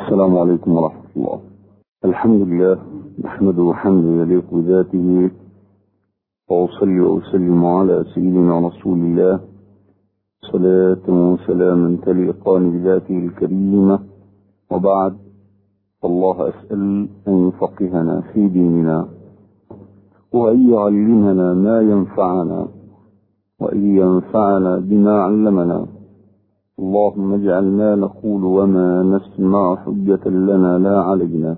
السلام عليكم ورحمة الله الحمد لله نحمده حمدا يليق بذاته وأصلي وأسلم على سيدنا رسول الله صلاة وسلاما تليقان بذاته الكريمة وبعد الله أسأل أن يفقهنا في ديننا وأن يعلمنا ما ينفعنا وأن ينفعنا بما علمنا اللهم اجعل ما نقول وما نسمع حجة لنا لا علينا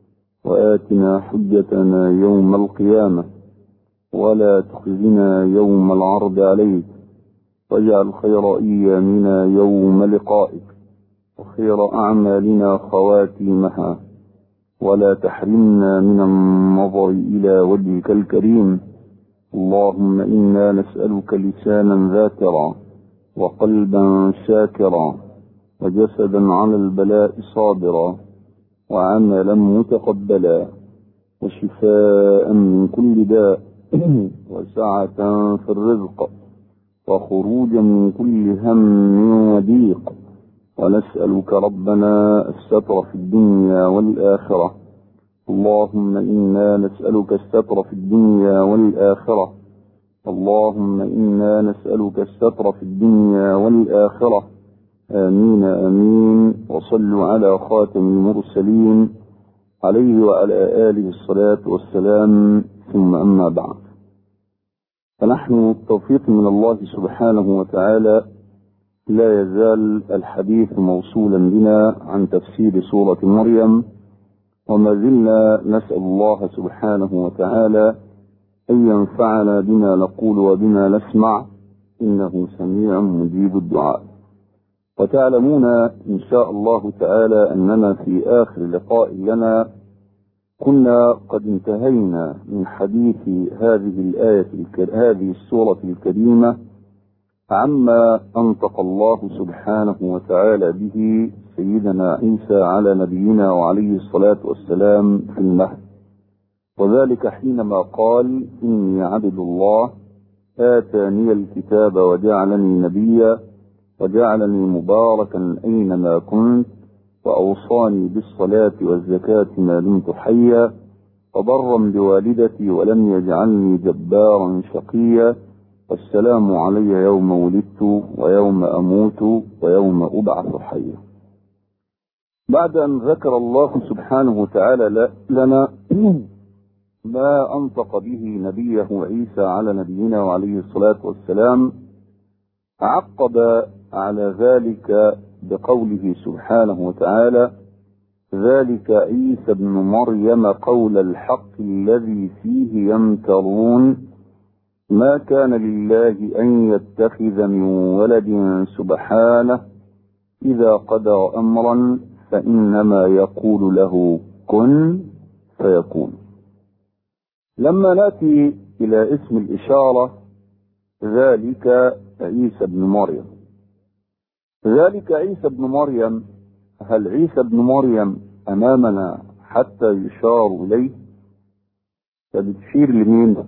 وآتنا حجتنا يوم القيامة ولا تخزنا يوم العرض عليك واجعل خير أيامنا يوم لقائك وخير أعمالنا خواتيمها ولا تحرمنا من النظر إلى وجهك الكريم اللهم إنا نسألك لسانا ذاكرا وقلبا شاكرا وجسدا على البلاء صابرا وعملا متقبلا وشفاء من كل داء وسعة في الرزق وخروجا من كل هم وضيق ونسألك ربنا الستر في الدنيا والآخرة اللهم إنا نسألك الستر في الدنيا والآخرة اللهم إنا نسألك الستر في الدنيا والآخرة آمين آمين وصلوا على خاتم المرسلين عليه وعلى آله الصلاة والسلام ثم أما بعد فنحن التوفيق من الله سبحانه وتعالى لا يزال الحديث موصولا بنا عن تفسير سورة مريم وما زلنا نسأل الله سبحانه وتعالى أن ينفعنا بما نقول وبما نسمع إنه سميع مجيب الدعاء وتعلمون إن شاء الله تعالى أننا في آخر لقاء لنا كنا قد انتهينا من حديث هذه الآية هذه السورة الكريمة عما أنطق الله سبحانه وتعالى به سيدنا عيسى على نبينا وعليه الصلاة والسلام في المهد وذلك حينما قال إني عبد الله آتاني الكتاب وجعلني نبيا وجعلني مباركا أينما كنت وأوصاني بالصلاة والزكاة ما دمت حيا وبرا بوالدتي ولم يجعلني جبارا شقيا والسلام علي يوم ولدت ويوم أموت ويوم أبعث حيا بعد أن ذكر الله سبحانه وتعالى لنا ما أنطق به نبيه عيسى على نبينا وعليه الصلاة والسلام عقب على ذلك بقوله سبحانه وتعالى ذلك عيسى ابن مريم قول الحق الذي فيه يمترون ما كان لله أن يتخذ من ولد سبحانه إذا قضى أمرا فإنما يقول له كن فيكون لما نأتي إلى اسم الإشارة ذلك عيسى ابن مريم ذلك عيسى ابن مريم هل عيسى ابن مريم أمامنا حتى يشار إليه فبتشير لمين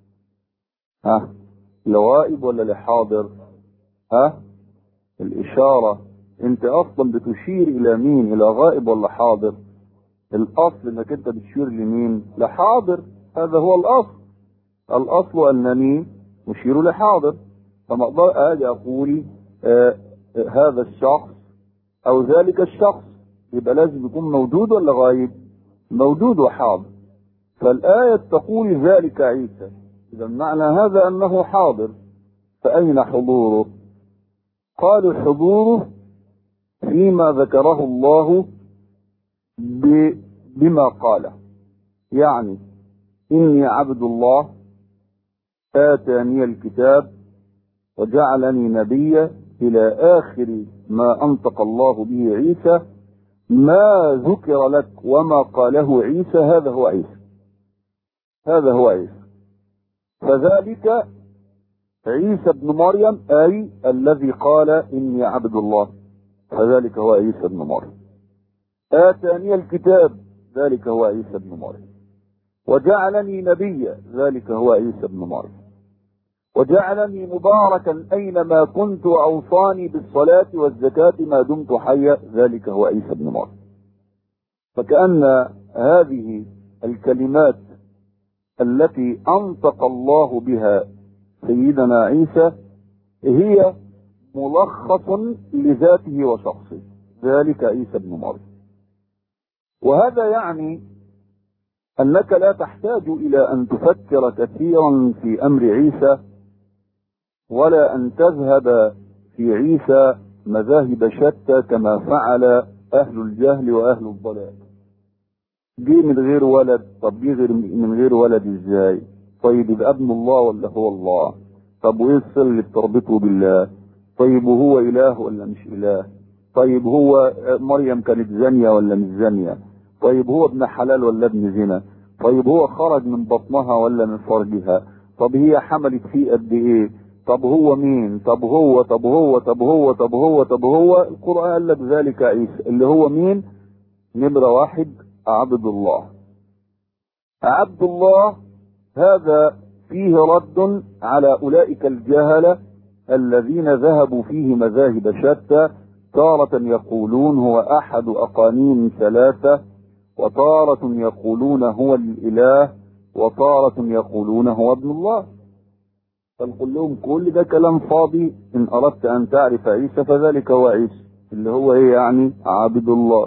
ها لغائب ولا لحاضر ها الإشارة انت اصلا بتشير الى مين الى غائب ولا حاضر الاصل انك انت بتشير لمين لحاضر هذا هو الاصل الاصل انني مشير لحاضر فما اقدر اجي اقول آه هذا الشخص او ذلك الشخص يبقى لازم يكون موجود ولا غايب موجود وحاضر فالآية تقول ذلك عيسى إذا معنى هذا أنه حاضر فأين حضوره قالوا حضوره فيما ذكره الله بما قاله يعني إني عبد الله آتاني الكتاب وجعلني نبيا إلى آخر ما أنطق الله به عيسى ما ذكر لك وما قاله عيسى هذا هو عيسى هذا هو عيسى فذلك عيسى بن مريم أي الذي قال إني عبد الله فذلك هو عيسى بن مريم آتاني الكتاب ذلك هو عيسى بن مريم وجعلني نبيا ذلك هو عيسى بن مريم وجعلني مباركا أينما كنت وأوصاني بالصلاة والزكاة ما دمت حيا ذلك هو عيسى بن مريم فكأن هذه الكلمات التي أنطق الله بها سيدنا عيسى هي ملخص لذاته وشخصه ذلك عيسى بن مريم وهذا يعني أنك لا تحتاج إلى أن تفكر كثيرا في أمر عيسى ولا أن تذهب في عيسى مذاهب شتى كما فعل أهل الجهل وأهل الضلال جه من غير ولد طب جه غير من غير ولد ازاي طيب يبقى ابن الله ولا هو الله طب وايه الصله اللي بتربطه بالله طيب وهو اله ولا مش اله طيب هو مريم كانت زانيه ولا مش زانيه طيب هو ابن حلال ولا ابن زنا طيب هو خرج من بطنها ولا من فرجها طب هي حملت فيه قد ايه طب هو مين طب هو طب هو طب هو طب هو طب هو القرآن قال لك ذلك عيسى اللي هو مين نمرة واحد عبد الله عبد الله هذا فيه رد على أولئك الجهلة الذين ذهبوا فيه مذاهب شتى تارة يقولون هو أحد أقانيم ثلاثة وتارة يقولون هو الإله وتارة يقولون هو ابن الله فنقول لهم كل ده كلام فاضي إن أردت أن تعرف عيسى فذلك هو عيسى اللي هو إيه يعني عابد الله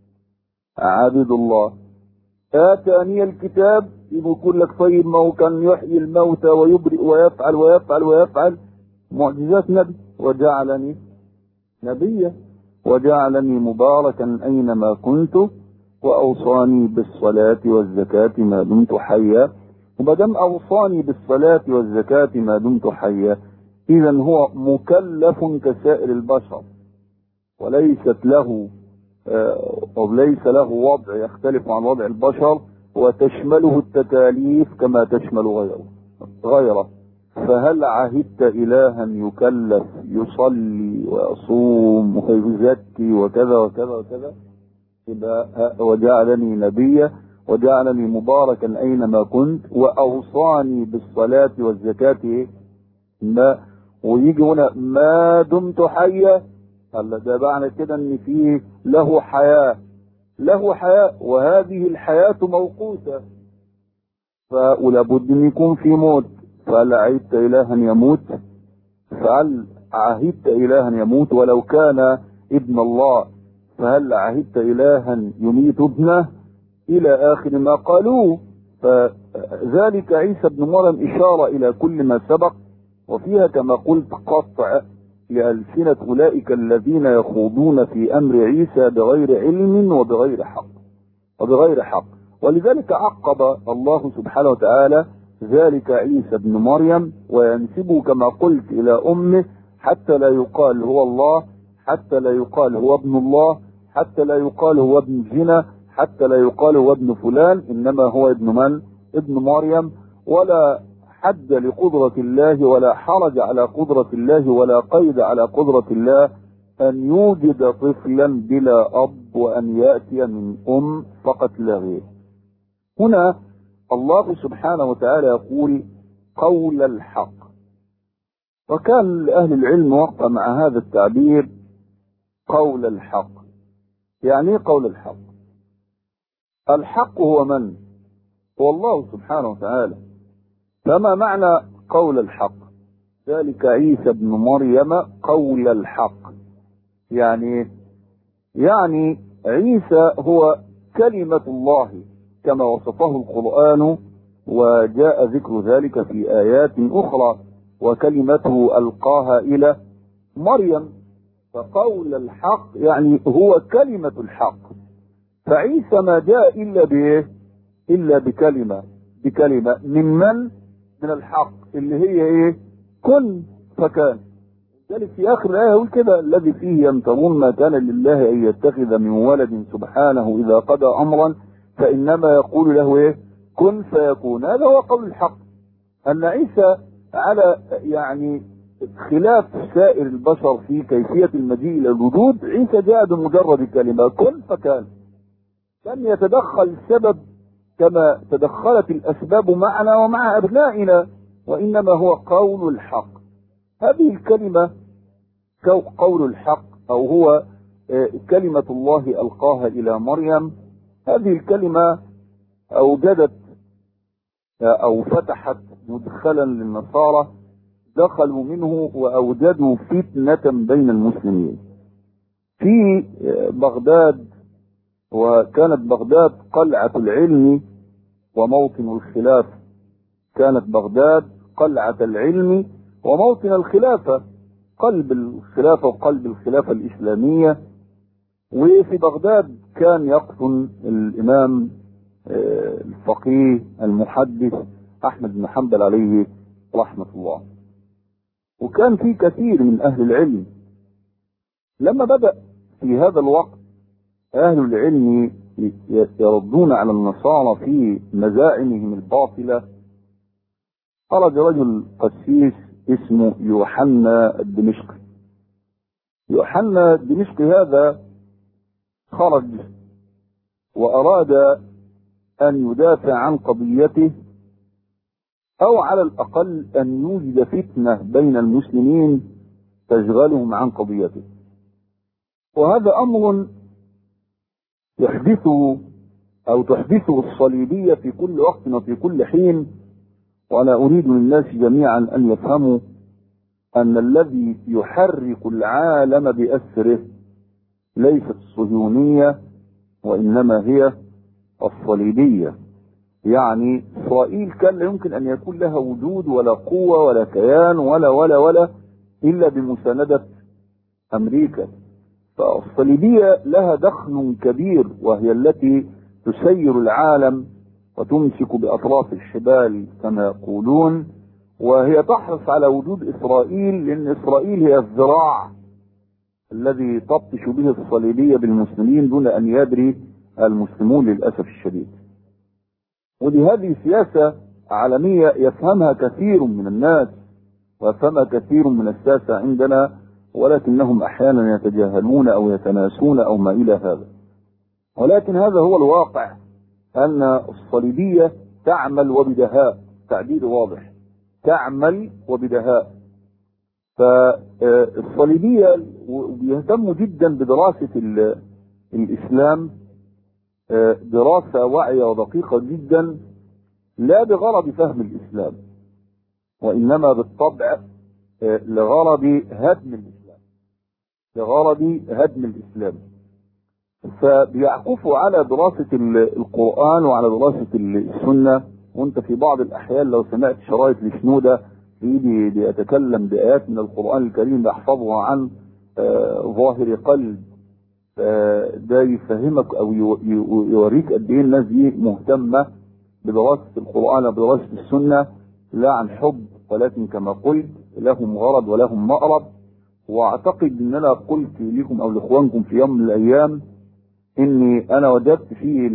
عابد الله آتاني الكتاب يقول لك طيب ما هو كان يحيي الموتى ويبرئ ويفعل ويفعل ويفعل معجزات نبي وجعلني نبيا وجعلني مباركا أينما كنت وأوصاني بالصلاة والزكاة ما دمت حيا ومادام أوصاني بالصلاة والزكاة ما دمت حيا إذا هو مكلف كسائر البشر وليست له أو ليس له وضع يختلف عن وضع البشر وتشمله التكاليف كما تشمل غيره غيره فهل عهدت إلها يكلف يصلي ويصوم ويزكي وكذا وكذا وكذا يبقى وجعلني نبيا وجعلني مباركا أينما كنت وأوصاني بالصلاة والزكاة ما ويجي هنا ما دمت حيا قال ده معنى كده ان فيه له حياة له حياة وهذه الحياة موقوتة فلا بد ان يكون في موت فهل عهدت الها يموت فهل عهدت الها يموت ولو كان ابن الله فهل عهدت الها يميت ابنه الى اخر ما قالوه فذلك عيسى بن مريم اشاره الى كل ما سبق وفيها كما قلت قطع لألسنة أولئك الذين يخوضون في أمر عيسى بغير علم وبغير حق وبغير حق ولذلك عقب الله سبحانه وتعالى ذلك عيسى بن مريم وينسبه كما قلت إلى أمه حتى لا يقال هو الله حتى لا يقال هو ابن الله حتى لا يقال هو ابن زنا حتى لا يقال هو ابن فلان إنما هو ابن من ابن مريم ولا حد لقدرة الله ولا حرج على قدرة الله ولا قيد على قدرة الله أن يوجد طفلا بلا أب وأن يأتي من أم فقط لا غير هنا الله سبحانه وتعالى يقول قول الحق وكان لأهل العلم وقع مع هذا التعبير قول الحق يعني ايه قول الحق الحق هو من هو الله سبحانه وتعالى فما معنى قول الحق ذلك عيسى بن مريم قول الحق يعني يعني عيسى هو كلمة الله كما وصفه القرآن وجاء ذكر ذلك في آيات أخرى وكلمته ألقاها إلى مريم فقول الحق يعني هو كلمة الحق فعيسى ما جاء إلا بإيه إلا بكلمة بكلمة من من من الحق اللي هي ايه كن فكان ذلك في اخر الايه يقول كده الذي فيه يمترون ما كان لله ان يتخذ من ولد سبحانه اذا قضى امرا فانما يقول له ايه كن فيكون هذا هو قول الحق ان عيسى على يعني خلاف سائر البشر في كيفية المجيء إلى الوجود عيسى جاء بمجرد كلمة كن فكان لم يتدخل السبب كما تدخلت الأسباب معنا ومع أبنائنا وإنما هو قول الحق هذه الكلمة قول الحق أو هو كلمة الله ألقاها إلى مريم هذه الكلمة أوجدت أو فتحت مدخلا للنصارى دخلوا منه وأوجدوا فتنة بين المسلمين في بغداد وكانت بغداد قلعة العلم وموطن الخلافة كانت بغداد قلعة العلم وموطن الخلافة قلب الخلافة وقلب الخلافة الإسلامية وفي بغداد كان يقطن الإمام الفقيه المحدث أحمد بن حنبل عليه رحمة الله وكان في كثير من أهل العلم لما بدأ في هذا الوقت أهل العلم يردون على النصارى في مزاعمهم الباطلة خرج رجل قسيس اسمه يوحنا الدمشقي يوحنا الدمشقي هذا خرج وأراد أن يدافع عن قضيته أو على الأقل أن يوجد فتنة بين المسلمين تشغلهم عن قضيته وهذا أمر يحدثه أو تحدثه الصليبية في كل وقت وفي كل حين وأنا أريد للناس جميعا أن يفهموا أن الذي يحرك العالم بأسره ليست الصهيونية وإنما هي الصليبية يعني إسرائيل كان لا يمكن أن يكون لها وجود ولا قوة ولا كيان ولا ولا ولا إلا بمساندة أمريكا فالصليبية لها دخل كبير وهي التي تسير العالم وتمسك بأطراف الحبال كما يقولون وهي تحرص على وجود إسرائيل لأن إسرائيل هي الذراع الذي تبطش به الصليبية بالمسلمين دون أن يدري المسلمون للأسف الشديد ودي هذه سياسة عالمية يفهمها كثير من الناس ويفهمها كثير من الساسة عندنا ولكنهم أحيانا يتجاهلون أو يتناسون أو ما إلى هذا ولكن هذا هو الواقع أن الصليبية تعمل وبدهاء تعبير واضح تعمل وبدهاء فالصليبية بيهتموا جدا بدراسة الإسلام دراسة واعية ودقيقة جدا لا بغرض فهم الإسلام وإنما بالطبع لغرض هدم الإسلام لغرض هدم الإسلام فبيعكفوا على دراسة القرآن وعلى دراسة السنة وانت في بعض الأحيان لو سمعت شرايط لشنودة بيجي بيتكلم بآيات من القرآن الكريم يحفظها عن ظاهر قلب ده يفهمك او يوريك قد ايه الناس دي مهتمه بدراسه القران وبدراسه السنه لا عن حب ولكن كما قلت لهم غرض ولهم مأرب واعتقد ان انا قلت لكم او لاخوانكم في يوم من الايام اني انا وجدت في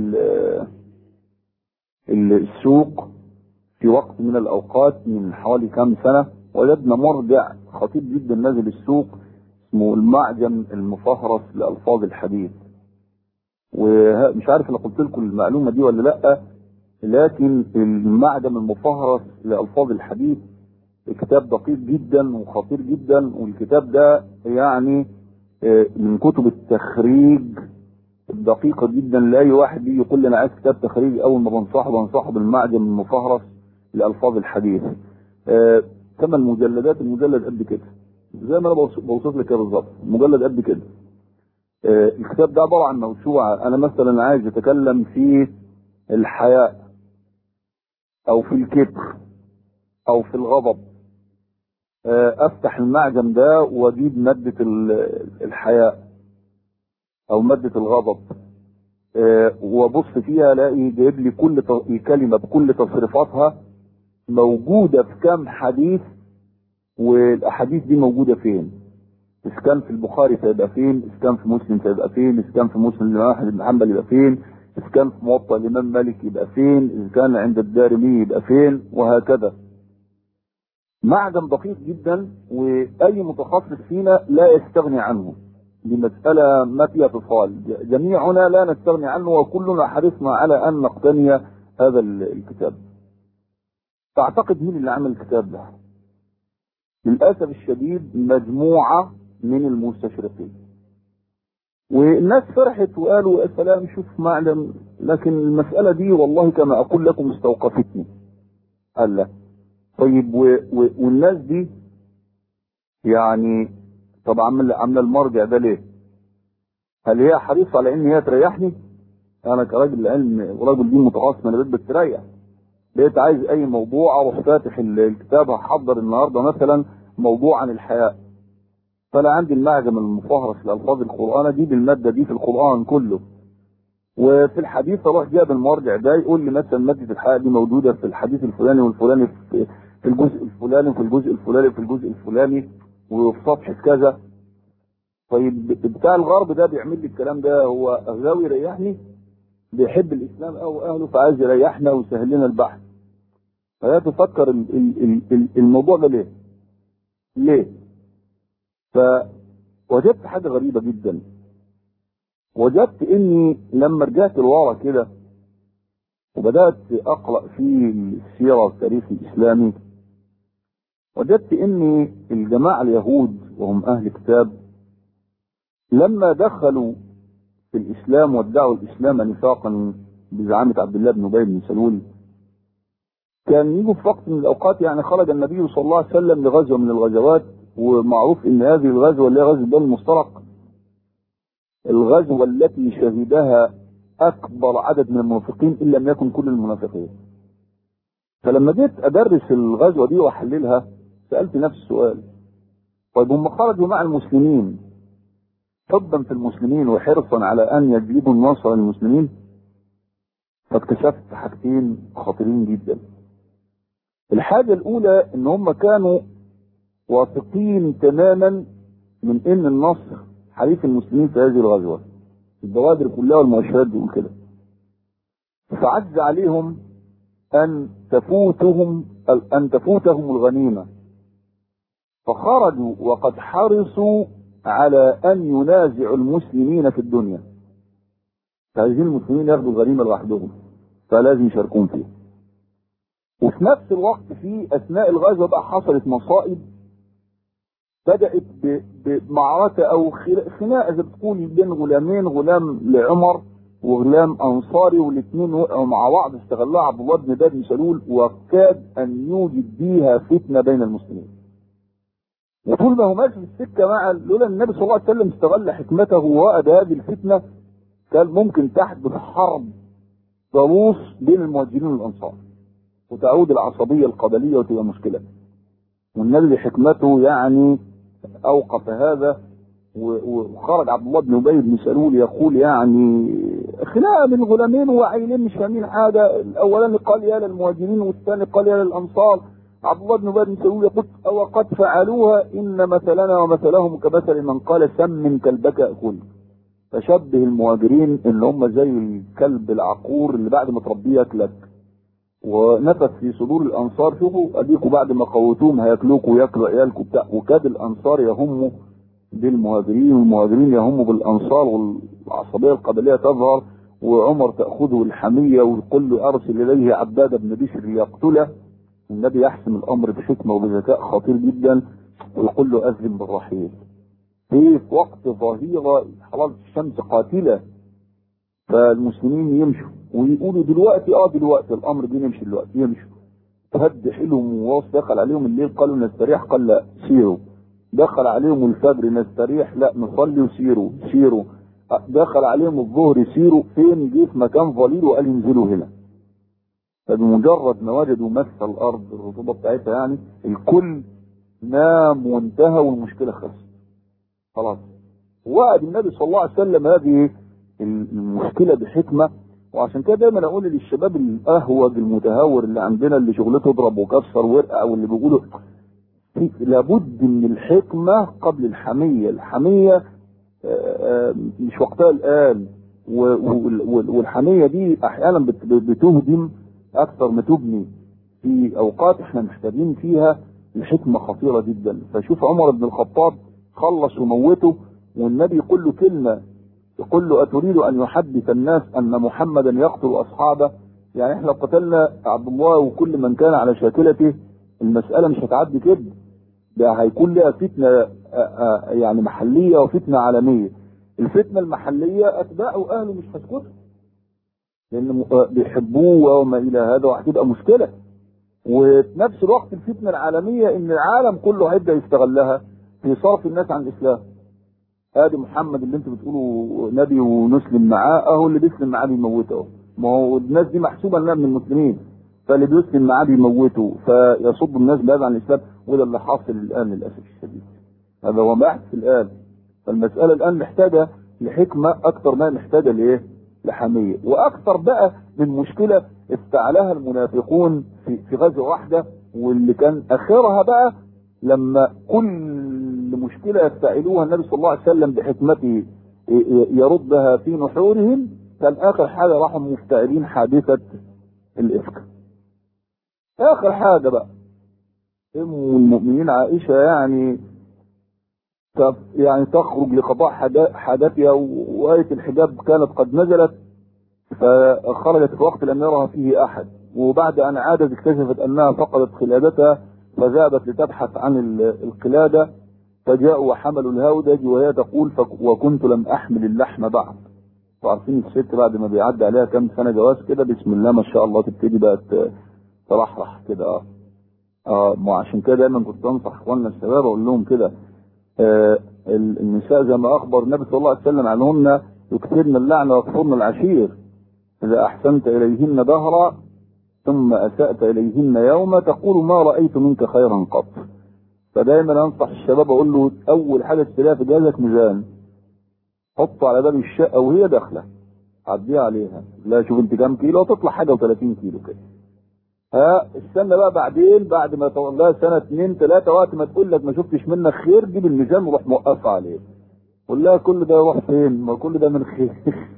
السوق في وقت من الاوقات من حوالي كام سنه وجدنا مرجع خطير جدا نازل السوق اسمه المعجم المفهرس لألفاظ الحديث ومش عارف لو قلت لكم المعلومة دي ولا لا لكن المعجم المفهرس لألفاظ الحديث كتاب دقيق جدا وخطير جدا والكتاب ده يعني من كتب التخريج الدقيقة جدا لأي واحد بيجي يقول لي أنا عايز كتاب تخريج أول ما بنصحه بنصحه بالمعجم المفهرس لألفاظ الحديث ثمان مجلدات المجلد قد كده زي ما انا بوصف لك بالظبط مجلد قد كده آه الكتاب ده عباره عن موسوعه انا مثلا عايز اتكلم في الحياء او في الكبر او في الغضب آه افتح المعجم ده واجيب ماده الحياء او ماده الغضب آه وابص فيها الاقي جايب لي كل كلمه بكل تصريفاتها موجوده في كام حديث والاحاديث دي موجوده فين اذا كان في البخاري سيبقى فين اذا كان في مسلم سيبقى فين اذا كان في مسلم الامام احمد بن حنبل يبقى فين اذا كان في موطأ الامام مالك يبقى فين اذا كان عند الدارمي يبقى فين وهكذا معجم دقيق جدا واي متخصص فينا لا يستغني عنه دي مسألة ما فيها فصال جميعنا لا نستغني عنه وكلنا حرصنا على ان نقتني هذا الكتاب تعتقد مين اللي عمل الكتاب ده للأسف الشديد مجموعة من المستشرقين والناس فرحت وقالوا يا سلام شوف معلم لكن المسألة دي والله كما أقول لكم استوقفتني قال لا طيب و و والناس دي يعني طب عامله عامله المرجع ده ليه؟ هل هي حريصه على ان هي تريحني؟ انا كراجل علم وراجل دين متخصص من البيت بتريح بقيت عايز اي موضوع اروح فاتح الكتاب هحضر النهارده مثلا موضوع عن الحياء فانا عندي المعجم المفهرس لالفاظ القران دي بالماده دي في القران كله وفي الحديث اروح جايب المرجع ده يقول لي مثلا ماده الحياء دي موجوده في الحديث الفلاني والفلاني في في الجزء الفلاني وفي الجزء الفلاني في الجزء الفلاني وفي صفحه كذا طيب بتاع الغرب ده بيعمل لي الكلام ده هو غاوي يريحني بيحب الاسلام او اهله فعايز يريحنا ويسهل لنا البحث فلا تفكر ال- ال- ال- الموضوع ده ليه؟ ليه؟ فوجدت حاجه غريبه جدا وجدت اني لما رجعت لورا كده وبدات اقرا في السيره والتاريخ الاسلامي وجدت ان الجماعه اليهود وهم اهل كتاب لما دخلوا في الاسلام وادعوا الاسلام نفاقا بزعامه عبد الله بن ابي بن سلول كان يجوا في وقت من الاوقات يعني خرج النبي صلى الله عليه وسلم لغزوه من الغزوات ومعروف ان هذه الغزوه اللي هي غزوه بني المسترق الغزوه التي شهدها اكبر عدد من المنافقين ان لم يكن كل المنافقين فلما جيت ادرس الغزوه دي واحللها سالت نفس السؤال طيب هم خرجوا مع المسلمين حبا في المسلمين وحرصا على ان يجلبوا النصر للمسلمين فاكتشفت حاجتين خطيرين جدا الحاجة الأولى إن هم كانوا واثقين تماما من إن النصر حليف المسلمين في هذه الغزوة البوادر كلها والمؤشرات بيقول كده فعز عليهم أن تفوتهم أن تفوتهم الغنيمة فخرجوا وقد حرصوا على أن ينازعوا المسلمين في الدنيا فعايزين المسلمين ياخدوا الغنيمة لوحدهم فلازم يشاركون فيها وفي نفس الوقت في اثناء الغزوه بقى حصلت مصائب بدات ب- بمعركه او خل- خناقه زي بتقول بين غلامين غلام لعمر وغلام انصاري والاثنين وقعوا مع بعض استغلها عبد الله بن بن سلول وكاد ان يوجد بيها فتنه بين المسلمين. وطول ما هو ماشي في السكه مع لولا النبي صلى الله عليه وسلم استغل حكمته ووقد هذه الفتنه كان ممكن تحدث حرب ضروس بين المهاجرين والانصار. وتعود العصبية القبلية وتبقى مشكلة والنبي بحكمته يعني أوقف هذا و- وخرج عبد الله بن أبي بن سلول يقول يعني خناقة بين غلامين وعيلين مش فاهمين حاجة الأولاني قال يا للمهاجرين والثاني قال يا للأنصار عبد الله بن أبي بن سلول يقول وقد فعلوها إن مثلنا ومثلهم كمثل من قال سمن كلبك أكل فشبه المهاجرين ان هم زي الكلب العقور اللي بعد ما تربيه ياكلك ونفث في صدور الانصار شوفوا اديكوا بعد ما قوتوهم هياكلوكوا وياكلوا عيالكم بتاع وكاد الانصار يهموا بالمهاجرين والمهاجرين يهموا بالانصار والعصبيه القبليه تظهر وعمر تاخذه الحميه والكل ارسل اليه عباد بن بشر ليقتله النبي يحسم الامر بحكمه وبذكاء خطير جدا ويقول له اذن بالرحيل في في وقت ظهيره حراره الشمس قاتله فالمسلمين يمشوا ويقولوا دلوقتي اه دلوقتي الامر دي نمشي دلوقتي يمشوا فهد حيلهم وواص دخل عليهم الليل قالوا نستريح قال لا سيروا دخل عليهم الفجر نستريح لا نصلي وسيروا سيروا دخل عليهم الظهر سيروا فين جه في مكان ظليل وقال انزلوا هنا فبمجرد ما وجدوا مس الارض الرطوبه بتاعتها يعني الكل نام وانتهى والمشكله خلصت خلاص وعد النبي صلى الله عليه وسلم هذه المشكله بحكمه وعشان كده دايما اقول للشباب الاهوج المتهور اللي عندنا اللي شغلته اضرب وكسر وارقع واللي بيقولوا في- لابد من الحكمه قبل الحميه، الحميه آه، آه، مش وقتها الان و- وال- وال- والحميه دي احيانا بت- بتهدم اكثر ما تبني في اوقات احنا محتاجين فيها الحكمه خطيره جدا فشوف عمر بن الخطاب خلص وموته والنبي يقول له كلمه يقول له أتريد أن يحدث الناس أن محمدا يقتل أصحابه يعني احنا لو قتلنا عبد الله وكل من كان على شاكلته المسألة مش هتعدي كده ده هيكون لها فتنة آه، آه، يعني محلية وفتنة عالمية الفتنة المحلية أتباعه أهله مش هيسكتوا لأن بيحبوه وما إلى هذا وهتبقى مشكلة وفي نفس الوقت الفتنة العالمية إن العالم كله هيبدأ يستغلها في صرف الناس عن الإسلام ادي محمد اللي انتوا بتقولوا نبي ونسلم معاه اهو اللي بيسلم معاه بيموته اهو ما هو الناس دي محسوبه انها من المسلمين فاللي بيسلم معاه بيموته فيصد الناس بهذا عن الاسلام وده اللي حاصل الان للاسف الشديد هذا هو بحث الان فالمساله الان محتاجه لحكمه اكثر ما محتاجه لايه؟ لحميه واكثر بقى من مشكله افتعلها المنافقون في في غزوه واحده واللي كان اخرها بقى لما كل مشكلة يفتعلوها النبي صلى الله عليه وسلم بحكمته يردها في نحورهم كان آخر حاجة راحوا مفتعلين حادثة الإفك آخر حاجة بقى أم المؤمنين عائشة يعني يعني تخرج لقضاء حاجتها وآية الحجاب كانت قد نزلت فخرجت في وقت لم يرها فيه أحد وبعد أن عادت اكتشفت أنها فقدت خلادتها فذهبت لتبحث عن القلادة فجاءوا وحملوا الهودج وهي تقول وكنت لم أحمل اللحم بعد وعارفين الست بعد ما بيعدي عليها كام سنة جواز كده بسم الله ما شاء الله تبتدي بقى ترحرح كده اه اه ما عشان كده دايما كنت انصح اخواننا الشباب اقول لهم كده آه النساء زي ما اخبر النبي صلى الله عليه وسلم عنهن يكثرن اللعنه ويكفرن العشير اذا احسنت اليهن دهرا ثم أسأت إليهن يوم تقول ما رأيت منك خيرا قط فدايما أنصح الشباب أقول له أول حاجة تشتريها في جهازك ميزان حطه على باب الشقة وهي داخلة عديها عليها لا شوف انت كام كيلو تطلع حاجة و30 كيلو كده ها استنى بقى بعدين بعد ما تولها سنة اتنين تلاتة وقت ما تقول لك ما شفتش منك خير جيب الميزان وروح موقفها عليه قول لها كل ده يروح فين ما كل ده من خير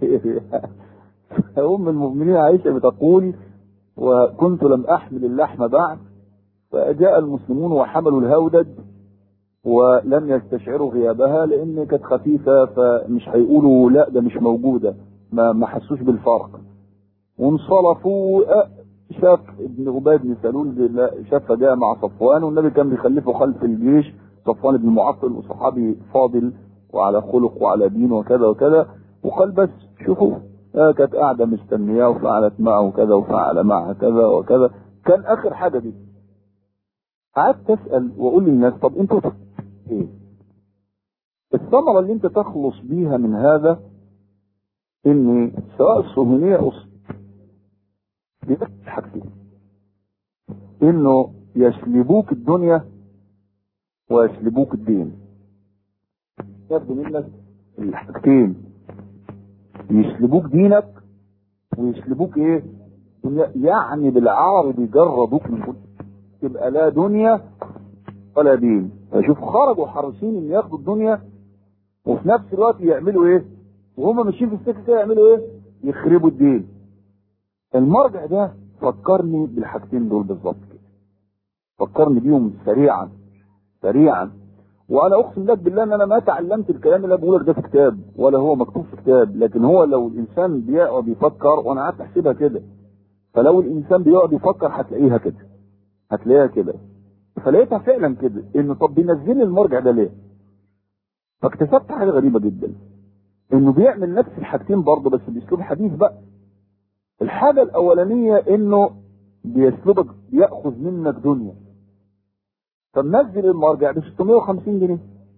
أم المؤمنين عائشة بتقول وكنت لم أحمل اللحم بعد فجاء المسلمون وحملوا الهودج ولم يستشعروا غيابها لأن كانت خفيفة فمش هيقولوا لا ده مش موجودة ما ما حسوش بالفرق وانصرفوا شاف ابن عباد بن سلول شاف جاء مع صفوان والنبي كان بيخلفه خلف الجيش صفوان بن معطل وصحابي فاضل وعلى خلق وعلى دين وكذا وكذا وقال بس شوفوا آه كانت قاعدة مستنياه وفعلت معه كذا وفعل معها كذا وكذا كان آخر حاجة دي قعدت أسأل وأقول للناس طب أنتوا إيه؟ الثمرة اللي أنت تخلص بيها من هذا إن سواء الصهيونية أو بيبقى حاجتين إنه يسلبوك الدنيا ويسلبوك الدين ياخدوا منك الحاجتين يسلبوك دينك ويسلبوك ايه دنيا يعني بالعربي بيجردوك من كل تبقى لا دنيا ولا دين فشوف خرجوا حريصين ان ياخدوا الدنيا وفي نفس الوقت يعملوا ايه وهم ماشيين في السكه كده يعملوا ايه يخربوا الدين المرجع ده فكرني بالحاجتين دول بالظبط كده فكرني بيهم سريعا سريعا وانا اقسم لك بالله ان انا ما تعلمت الكلام اللي بقوله ده في كتاب ولا هو مكتوب في كتاب لكن هو لو الانسان بيقعد يفكر وانا قعدت احسبها كده فلو الانسان بيقعد يفكر هتلاقيها كده هتلاقيها كده فلقيتها فعلا كده انه طب بينزل لي المرجع ده ليه؟ فاكتشفت حاجه غريبه جدا انه بيعمل نفس الحاجتين برضه بس باسلوب حديث بقى الحاجه الاولانيه انه بيسلبك بياخذ منك دنيا فمنزل المرجع ب 650 جنيه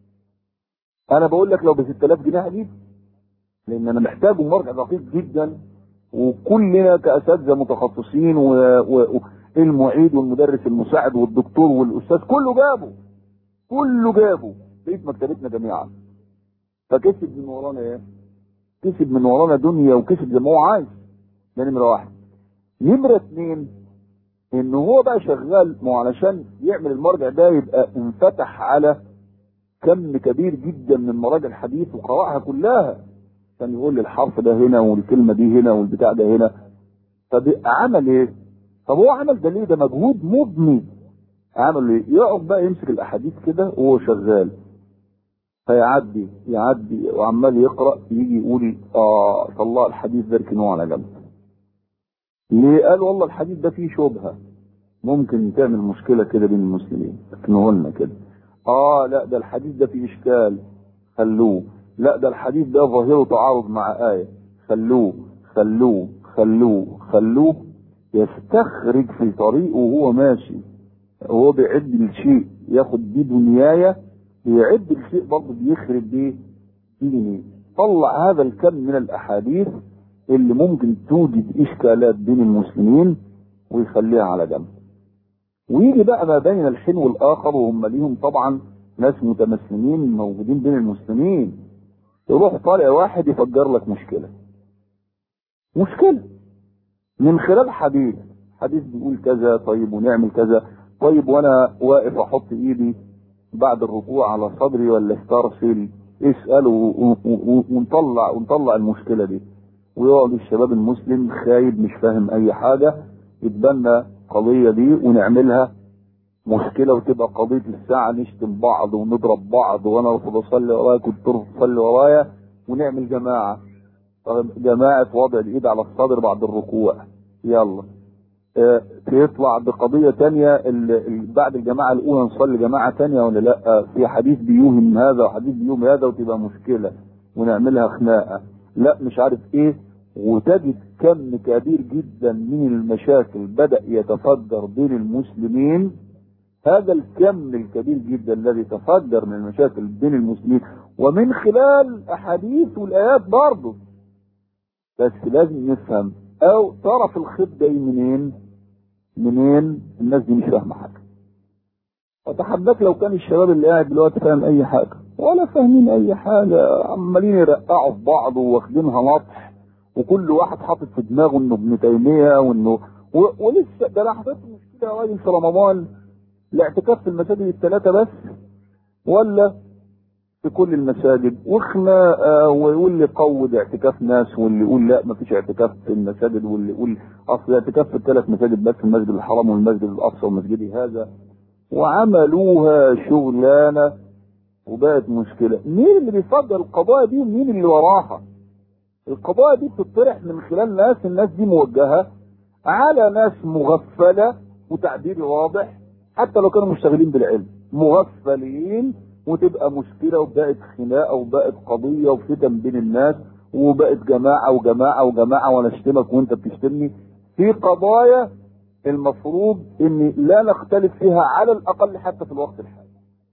انا بقول لك لو ب 6000 جنيه هجيب لان انا محتاجه مرجع دقيق جدا وكلنا كاساتذه متخصصين والمعيد والمدرس المساعد والدكتور والاستاذ كله جابه كله جابه بقيت مكتبتنا جميعا فكسب من ورانا ايه؟ كسب من ورانا دنيا وكسب زي ما هو عايز ده نمره واحد نمره اثنين ان هو بقى شغال ما علشان يعمل المرجع ده يبقى انفتح على كم كبير جدا من مراجع الحديث وقرأها كلها كان يقول لي الحرف ده هنا والكلمه دي هنا والبتاع ده هنا فبقى عمل ايه؟ طب هو عمل ده ليه؟ ده مجهود مبني عمل ايه؟ يقعد بقى يمسك الاحاديث كده وهو شغال فيعدي يعدي وعمال يقرا يجي يقول اه طلع الحديث ده اركنوه على جنب ليه قال والله الحديث ده فيه شبهه ممكن تعمل مشكله كده بين المسلمين اركنوه لنا كده اه لا ده الحديث ده فيه اشكال خلوه لا ده الحديث ده ظاهره تعارض مع آية خلوه خلوه خلوه خلوه يستخرج في طريقه وهو ماشي وهو بيعد الشيء ياخد بيه دنياية بيعد الشيء برضه بيخرب بيه ديني طلع هذا الكم من الأحاديث اللي ممكن توجد إشكالات بين المسلمين ويخليها على جنب ويجي بقى ما بين الحين والآخر وهم ليهم طبعا ناس متمسلمين موجودين بين المسلمين يروح طالع واحد يفجر لك مشكلة مشكلة من خلال حديث حديث بيقول كذا طيب ونعمل كذا طيب وانا واقف احط ايدي بعد الركوع على صدري ولا استرسل اسأل ونطلع ونطلع المشكلة دي ويقعد الشباب المسلم خايب مش فاهم اي حاجة يتبنى قضية دي ونعملها مشكلة وتبقى قضية الساعة نشتم بعض ونضرب بعض وانا ارفض اصلي ورايا كنت ترفض تصلي ورايا ونعمل جماعة جماعة وضع الايد على الصدر بعد الركوع يلا اه تطلع بقضية تانية بعد الجماعة الاولى نصلي جماعة تانية ولا لا في حديث بيوهم هذا وحديث بيوهم هذا وتبقى مشكلة ونعملها خناقة لا مش عارف ايه وتجد كم كبير جدا من المشاكل بدأ يتفجر بين المسلمين هذا الكم الكبير جدا الذي تفجر من المشاكل بين المسلمين ومن خلال احاديث والايات برضه بس لازم نفهم او طرف الخيط جاي منين منين الناس دي مش فاهمه حاجه وتحدث لو كان الشباب اللي قاعد دلوقتي فاهم اي حاجه ولا فاهمين اي حاجه عمالين يرقعوا في بعض واخدينها نطح وكل واحد حاطط في دماغه انه ابن تيميه وانه و... ولسه ده انا حطيت مشكله يا راجل في رمضان الاعتكاف في المساجد الثلاثه بس ولا في كل المساجد وخناقه ويقول لي قود اعتكاف ناس واللي يقول لا ما فيش اعتكاف في المساجد واللي يقول اصل اعتكاف في الثلاث مساجد بس المسجد الحرام والمسجد الاقصى ومسجدي هذا وعملوها شغلانه وبقت مشكله مين اللي بيفضل القضايا دي ومين اللي وراها القضايا دي بتطرح من خلال ناس الناس دي موجهه على ناس مغفله وتعبيري واضح حتى لو كانوا مشتغلين بالعلم مغفلين وتبقى مشكله وبقت خناقه وبقت قضيه وفتن بين الناس وبقت جماعه وجماعه وجماعه وانا اشتمك وانت بتشتمني في قضايا المفروض ان لا نختلف فيها على الاقل حتى في الوقت الحالي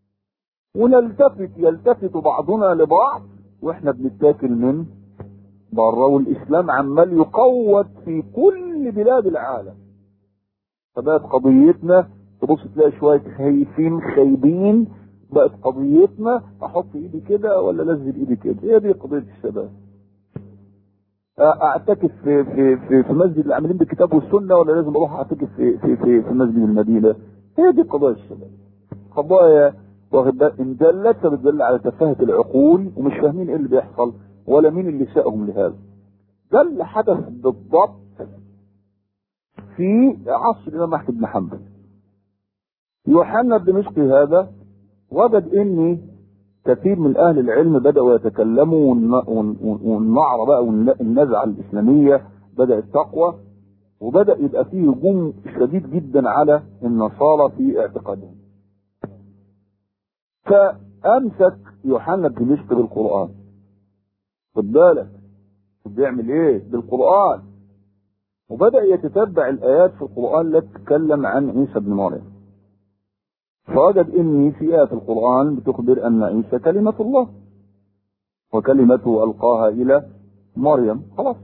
ونلتفت يلتفت بعضنا لبعض واحنا بنتاكل من بره والاسلام عمال يقوت في كل بلاد العالم فبقت قضيتنا تبص تلاقي شويه خايفين خايبين بقت قضيتنا احط ايدي كده ولا انزل ايدي كده هي دي قضيه الشباب اعتكف في في في, في مسجد العاملين بالكتاب والسنه ولا لازم اروح اعتكف في في في, في مسجد المدينه هي دي قضايا الشباب قضايا واخد ان دلت فبتدل على تفاهه العقول ومش فاهمين ايه اللي بيحصل ولا مين اللي ساقهم لهذا ده اللي حدث بالضبط في عصر الامام احمد بن حنبل يوحنا الدمشقي هذا وجد ان كثير من اهل العلم بداوا يتكلموا والنعره بقى والنزعه الاسلاميه بدات تقوى وبدا يبقى فيه هجوم شديد جدا على النصارى في اعتقادهم فامسك يوحنا الدمشقي بالقران خد بالك بيعمل ايه بالقران وبدا يتتبع الايات في القران التي تتكلم عن عيسى بن مريم فوجد اني في آية في القرآن بتخبر ان عيسى كلمة الله وكلمته القاها الى مريم خلاص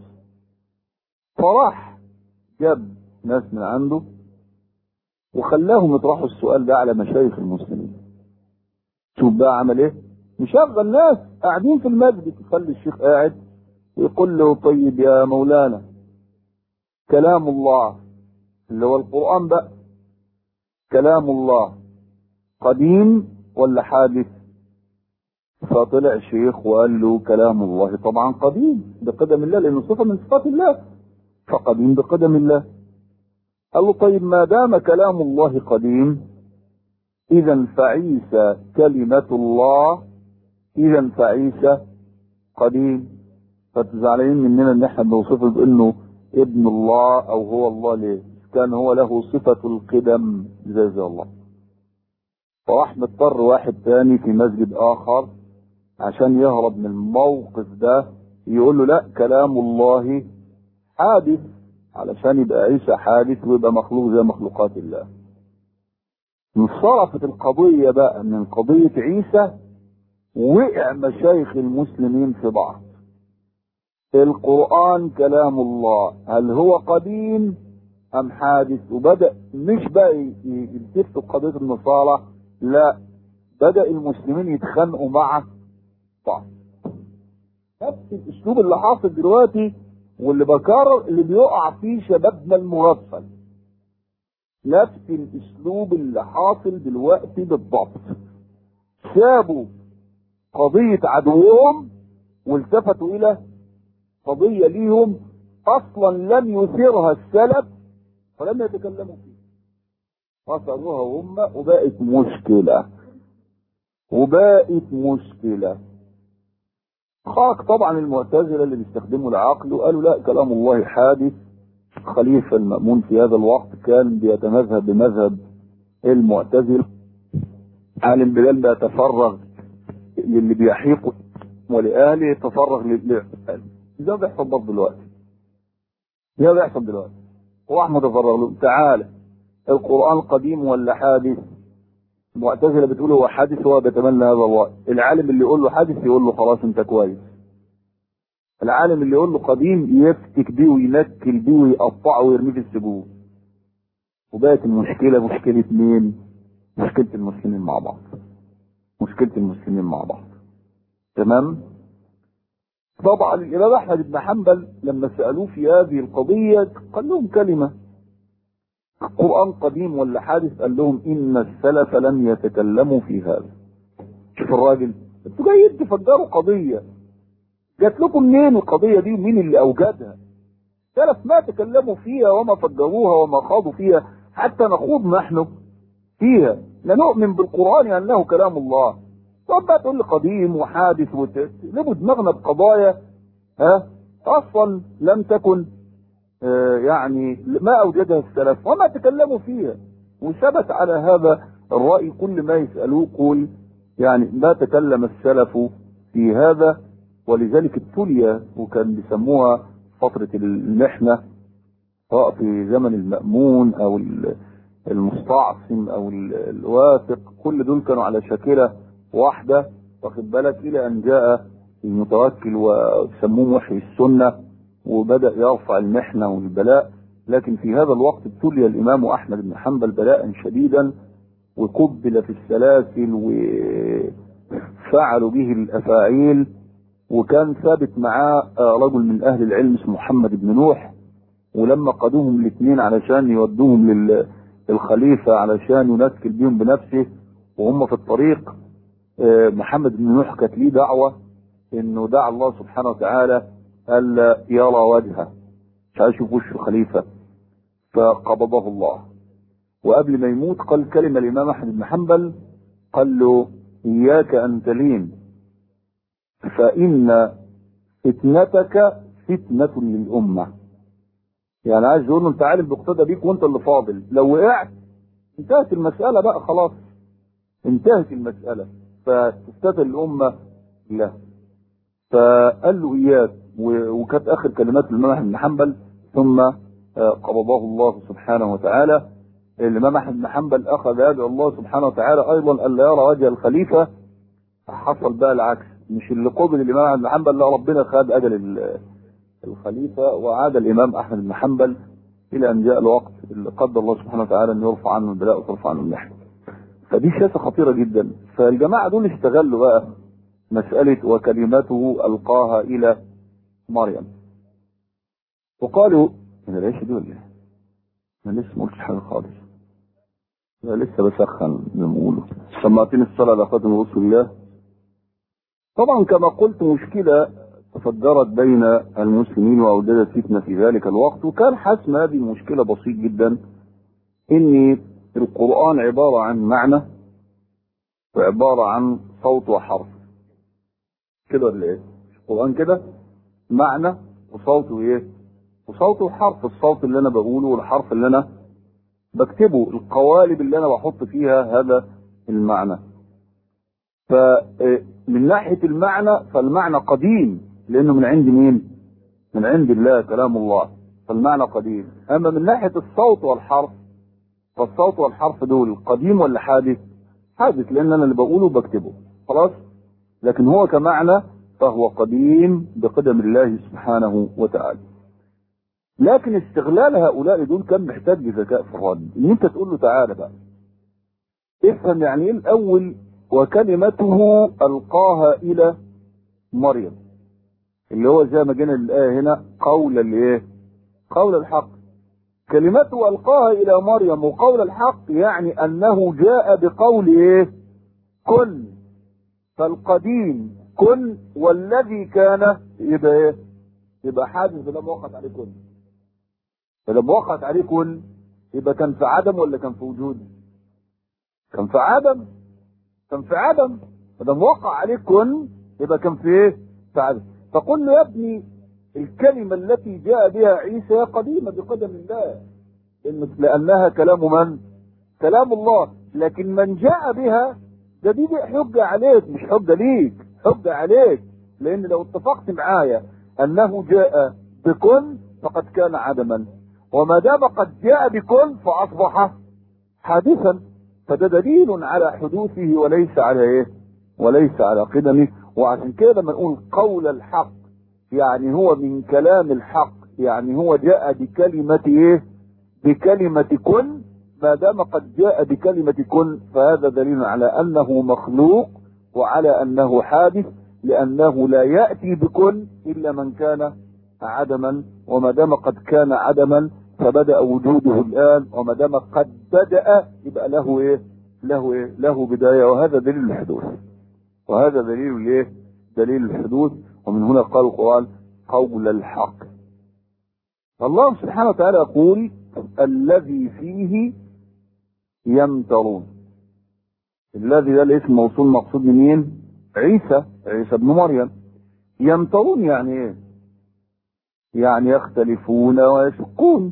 فراح جاب ناس من عنده وخلاهم يطرحوا السؤال ده على مشايخ المسلمين شوف بقى عمل ايه مشغل ناس قاعدين في المسجد يخلي الشيخ قاعد ويقول له طيب يا مولانا كلام الله اللي هو القرآن بقى كلام الله قديم ولا حادث فطلع شيخ وقال له كلام الله طبعا قديم بقدم الله لانه صفه من صفات الله فقديم بقدم الله قال له طيب ما دام كلام الله قديم اذا فعيسى كلمة الله اذا فعيسى قديم فتزعلين مننا ان احنا بنوصفه بانه ابن الله او هو الله ليه كان هو له صفة القدم زي زي الله فراح مضطر واحد تاني في مسجد اخر عشان يهرب من الموقف ده يقول له لا كلام الله حادث علشان يبقى عيسى حادث ويبقى مخلوق زي مخلوقات الله انصرفت القضية بقى من قضية عيسى وقع مشايخ المسلمين في بعض القرآن كلام الله هل هو قديم أم حادث وبدأ مش بقى يلتفتوا قضية النصارى لا بدأ المسلمين يتخانقوا مع بعض نفس الأسلوب اللي حاصل دلوقتي واللي بكرر اللي بيقع فيه شبابنا المغفل نفس الأسلوب اللي حاصل دلوقتي بالضبط سابوا قضية عدوهم والتفتوا إلى قضية ليهم أصلا لم يثيرها السلف ولم يتكلموا فيها وصلوها هم وبقت مشكلة وبقت مشكلة خاق طبعا المعتزلة اللي بيستخدموا العقل وقالوا لا كلام الله حادث خليفة المأمون في هذا الوقت كان بيتمذهب بمذهب المعتزلة عالم بلال بيتفرغ للي بيحيقه ولأهله يتفرغ للي ده بيحصل برضه دلوقتي ده بيحصل دلوقتي هو احمد تفرغ له تعالى القرآن قديم ولا حادث المعتزلة بتقول هو حادث هو بيتمنى هذا الرأي العالم اللي يقول له حادث يقول له خلاص انت كويس العالم اللي يقول له قديم يفتك بيه وينكل بيه ويقطعه ويرميه في السجون وبقت المشكلة مشكلة مين؟ مشكلة المسلمين مع بعض مشكلة المسلمين مع بعض تمام؟ طبعا الإمام أحمد بن حنبل لما سألوه في هذه القضية قال لهم كلمة القرآن قديم ولا حادث قال لهم إن السلف لم يتكلموا في هذا شوف الراجل انتوا جايين تفجروا قضية جات لكم منين القضية دي ومين اللي أوجدها السلف ما تكلموا فيها وما فجروها وما خاضوا فيها حتى نخوض نحن فيها لا نؤمن بالقرآن أنه كلام الله طب بقى تقول لي قديم وحادث وتقلبوا دماغنا بقضايا ها اصلا لم تكن آه يعني ما اوجدها السلف وما تكلموا فيها وثبت على هذا الراي كل ما يسالوه قول يعني ما تكلم السلف في هذا ولذلك ابتلي وكان بيسموها فتره المحنه سواء في زمن المامون او المستعصم او الواثق كل دول كانوا على شاكله واحدة واخد بالك إلى أن جاء المتوكل وسموه وحي السنة وبدأ يرفع المحنة والبلاء لكن في هذا الوقت ابتلي الإمام أحمد بن حنبل بلاء شديدا وقبل في السلاسل وفعلوا به الأفاعيل وكان ثابت معاه رجل من أهل العلم اسمه محمد بن نوح ولما قادوهم الاثنين علشان يودوهم للخليفة علشان ينكل بهم بنفسه وهم في الطريق محمد بن نوح كانت ليه دعوة انه دعا الله سبحانه وتعالى الا يرى وجهه مش عايز يشوف وش الخليفة فقبضه الله وقبل ما يموت قال كلمة الامام احمد بن حنبل قال له اياك ان تلين فان فتنتك فتنة للامة يعني عايز يقول له انت عالم بيقتدى بيك وانت اللي فاضل لو وقعت انتهت المسألة بقى خلاص انتهت المسألة فتفتتن الأمة له فقال له إياك وكانت آخر كلمات الإمام أحمد بن حنبل ثم قبضه الله سبحانه وتعالى الإمام أحمد بن حنبل أخذ يدعو الله سبحانه وتعالى أيضا ألا يرى وجه الخليفة حصل بقى العكس مش اللي قبل الإمام أحمد بن حنبل لا ربنا خد أجل الخليفة وعاد الإمام أحمد بن حنبل إلى أن جاء الوقت اللي قدر الله سبحانه وتعالى أن يرفع عنه البلاء وترفع عنه المحنة فدي سياسة خطيرة جدا فالجماعة دول استغلوا بقى مسألة وكلمته ألقاها إلى مريم وقالوا أنا ليش دول أنا لسه ما قلتش حاجة خالص أنا لسه بسخن زي ما بيقولوا سمعتني الصلاة على خاتم رسول الله طبعا كما قلت مشكلة تفجرت بين المسلمين وأوجدت فتنة في ذلك الوقت وكان حسم هذه المشكلة بسيط جدا إن القرآن عبارة عن معنى وعبارة عن صوت وحرف كده ولا ايه؟ القرآن كده معنى وصوت وايه؟ وصوت وحرف الصوت اللي انا بقوله والحرف اللي انا بكتبه القوالب اللي انا بحط فيها هذا المعنى فمن ناحية المعنى فالمعنى قديم لأنه من عند مين؟ من عند الله كلام الله فالمعنى قديم أما من ناحية الصوت والحرف فالصوت والحرف دول قديم ولا حادث؟ حادث لأن أنا اللي بقوله بكتبه خلاص؟ لكن هو كمعنى فهو قديم بقدم الله سبحانه وتعالى لكن استغلال هؤلاء دول كان محتاج ذكاء في الرد ان انت تقول له تعالى بقى افهم يعني ايه الاول وكلمته القاها الى مريم اللي هو زي ما جينا الايه هنا قول الايه قول الحق كلمته القاها الى مريم وقول الحق يعني انه جاء بقول ايه كن فالقديم كن والذي كان يبقى ايه يبقى حادث لما وقعت عليه كن فلما وقعت عليه كن يبقى كان في عدم ولا كان في وجود كان في عدم كان في عدم فلما وقع عليه كن يبقى كان في ايه في عدم فقل له يا ابني الكلمة التي جاء بها عيسى قديمة بقدم الله لأنها كلام من؟ كلام الله لكن من جاء بها ده دي حجة عليك مش حجة ليك حجة عليك لأن لو اتفقت معايا أنه جاء بكن فقد كان عدما وما دام قد جاء بكن فأصبح حادثا فده دليل على حدوثه وليس على ايه وليس على قدمه وعشان كده لما نقول قول الحق يعني هو من كلام الحق يعني هو جاء بكلمة ايه بكلمة كن ما دام قد جاء بكلمة كن فهذا دليل على انه مخلوق وعلى انه حادث لانه لا يأتي بكن الا من كان عدما وما دام قد كان عدما فبدأ وجوده الآن وما دام قد بدأ يبقى له إيه؟ له إيه؟ له بداية وهذا دليل الحدوث. وهذا دليل الإيه؟ دليل الحدوث ومن هنا قال القرآن قول الحق. الله سبحانه وتعالى يقول الذي فيه يمترون. الذي ده الاسم موصول مقصود لمين؟ عيسى عيسى ابن مريم. يمترون يعني ايه؟ يعني يختلفون ويشقون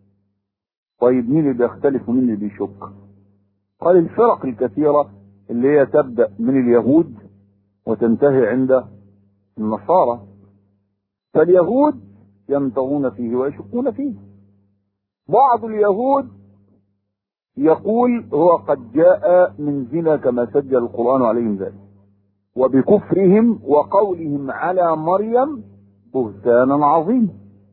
طيب مين اللي بيختلف ومين اللي بيشك قال الفرق الكثيرة اللي هي تبدأ من اليهود وتنتهي عند النصارى فاليهود يمتغون فيه ويشكون فيه بعض اليهود يقول هو قد جاء من زنا كما سجل القرآن عليهم ذلك وبكفرهم وقولهم على مريم بهتانا عظيما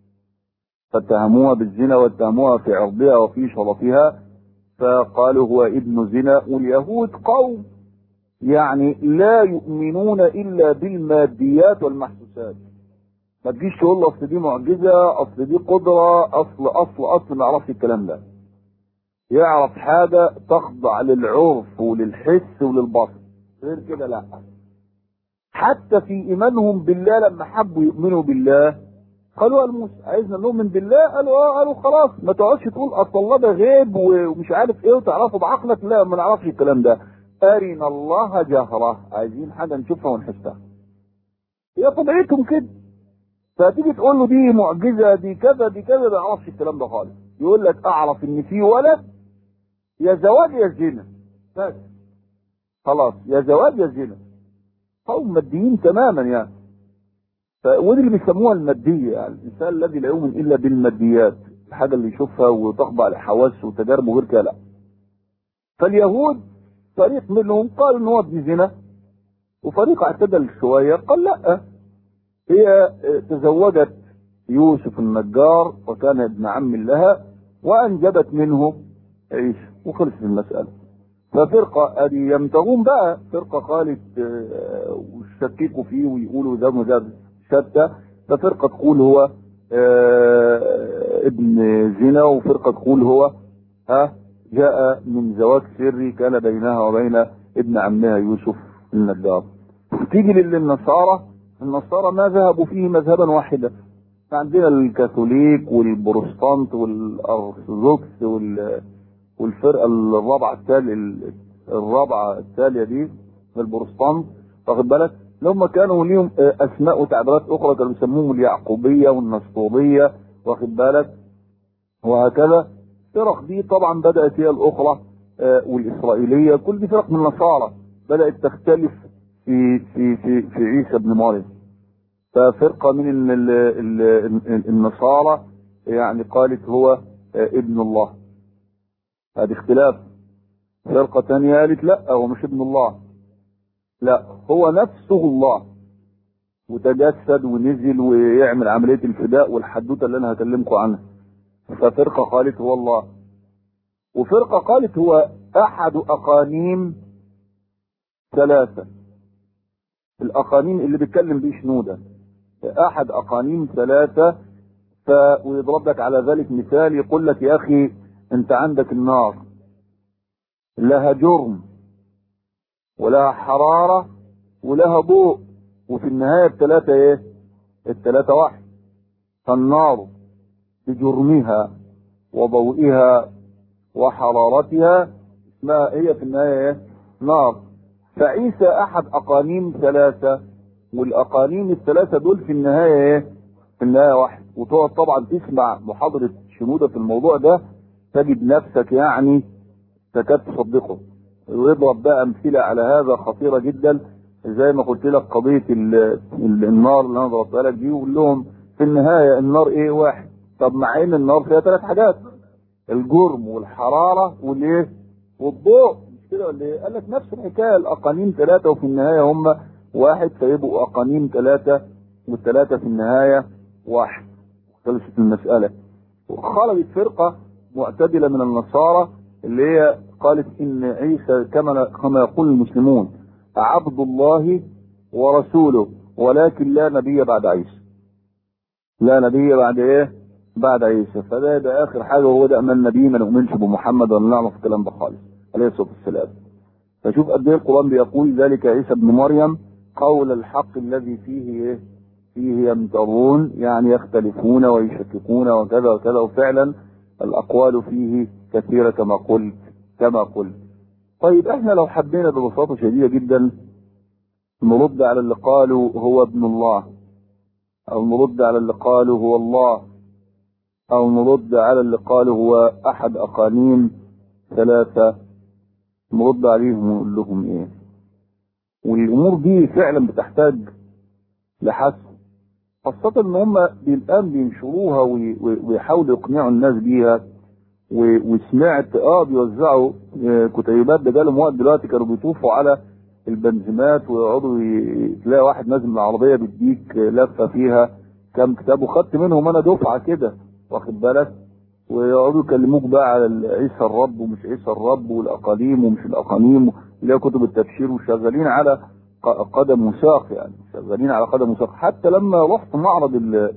فاتهموها بالزنا واتهموها في عرضها وفي شرفها فقالوا هو ابن زنا واليهود قوم يعني لا يؤمنون الا بالماديات والمحسوسات ما تجيش تقول له اصل دي معجزه اصل دي قدره اصل اصل اصل ما يعرفش الكلام ده يعرف حاجه تخضع للعرف وللحس وللبصر غير كده لا حتى في ايمانهم بالله لما حبوا يؤمنوا بالله قالوا قال موسى عايزنا نؤمن بالله قالوا اه قالوا خلاص ما تقعدش تقول اصل الله ده غيب ومش عارف ايه وتعرفه بعقلك لا ما نعرفش الكلام ده ارنا الله جهره عايزين حاجه نشوفها ونحسها هي طبيعتهم كده فتيجي تقول له دي معجزه دي كذا دي كذا ما يعرفش الكلام ده خالص يقول لك اعرف ان في ولد يا زواج يا زنا بس خلاص يا زواج يا زنا قوم ماديين تماما يعني ودي اللي بيسموها المادية يعني الإنسان الذي لا يؤمن إلا بالماديات الحاجة اللي يشوفها وتخضع لحواسه وتجاربه غير كده لا فاليهود فريق منهم قال إن هو ابن زنا وفريق اعتدل شوية قال لا هي تزوجت يوسف النجار وكان ابن عم لها وأنجبت منه عيسى وخلصت المسألة ففرقة ادي يمتغون بقى فرقة قالت وشككوا فيه ويقولوا ده مدرس شتى ففرقة تقول هو ابن زنا وفرقة تقول هو ها جاء من زواج سري كان بينها وبين ابن عمها يوسف النجار تيجي للنصارى النصارى ما ذهبوا فيه مذهبا واحدا عندنا الكاثوليك والبروتستانت والارثوذكس وال والفرقه الرابعه التاليه الرابعه التاليه دي في البروتستانت واخد بالك اللي هم كانوا ليهم اسماء وتعبيرات اخرى كانوا بيسموهم اليعقوبيه والنسطوريه واخد بالك وهكذا الفرق دي طبعا بدات هي الاخرى والاسرائيليه كل دي فرق من النصارى بدات تختلف في في في في عيسى ابن مريم ففرقه من ال- ال- ال- النصارى يعني قالت هو ابن الله هذا اختلاف فرقه ثانيه قالت لا هو مش ابن الله لا هو نفسه الله وتجسد ونزل ويعمل عمليه الفداء والحدوته اللي انا هكلمكم عنها ففرقه قالت هو الله وفرقه قالت هو احد اقانيم ثلاثه الاقانيم اللي بيتكلم بيه شنوده احد اقانيم ثلاثه ف ويضرب لك على ذلك مثال يقول لك يا اخي انت عندك النار لها جرم ولها حراره ولها ضوء وفي النهايه الثلاثه ايه الثلاثه واحد فالنار بجرمها وضوئها وحرارتها اسمها هي في النهايه ايه نار فعيسى احد اقانيم ثلاثه والاقانيم الثلاثه دول في النهايه ايه في النهايه واحد وتقعد طبعا تسمع محاضره شنوده في الموضوع ده تجد نفسك يعني تكاد تصدقه ويضرب بقى امثله على هذا خطيره جدا زي ما قلت لك قضيه ال ال النار اللي انا ضربتها لك دي ويقول لهم في النهايه النار ايه واحد طب مع ان النار فيها ثلاث حاجات الجرم والحراره والايه والضوء مش كده ولا ايه؟ قال لك نفس الحكايه الاقانيم ثلاثه وفي النهايه هم واحد فيبقوا اقانيم ثلاثه والثلاثه في النهايه واحد خلصت المساله وخرجت فرقه معتدله من النصارى اللي هي قالت ان عيسى كما كما يقول المسلمون عبد الله ورسوله ولكن لا نبي بعد عيسى لا نبي بعد ايه بعد عيسى فده ده اخر حاجه وهو ده امان نبي ما نؤمنش بمحمد ولا نعرف الكلام ده خالص عليه الصلاه والسلام فشوف قد ايه القران بيقول ذلك عيسى ابن مريم قول الحق الذي فيه ايه فيه يمترون يعني يختلفون ويشككون وكذا وكذا وفعلا الاقوال فيه كثيره كما قلت كما قلت طيب احنا لو حبينا ببساطه شديده جدا نرد على اللي قالوا هو ابن الله او نرد على اللي قالوا هو الله او نرد على اللي قالوا هو احد اقانيم ثلاثة نرد عليهم ونقول لهم ايه والامور دي فعلا بتحتاج لحث خاصة ان هم الان بينشروها وي- وي- ويحاولوا يقنعوا الناس بيها و- وسمعت اه بيوزعوا آه، كتيبات ده جالهم وقت دلوقتي كانوا بيطوفوا على البنزيمات ويقعدوا ي- تلاقي واحد نازل من العربيه بيديك لفه فيها كام كتاب وخدت منهم انا دفعه كده واخد بالك ويقعدوا يكلموك بقى على ال- عيسى الرب ومش عيسى الرب والاقاليم ومش الاقاليم اللي هي كتب التبشير وشغالين على ق- قدم وساق يعني شغالين على قدم وساق حتى لما رحت معرض ال-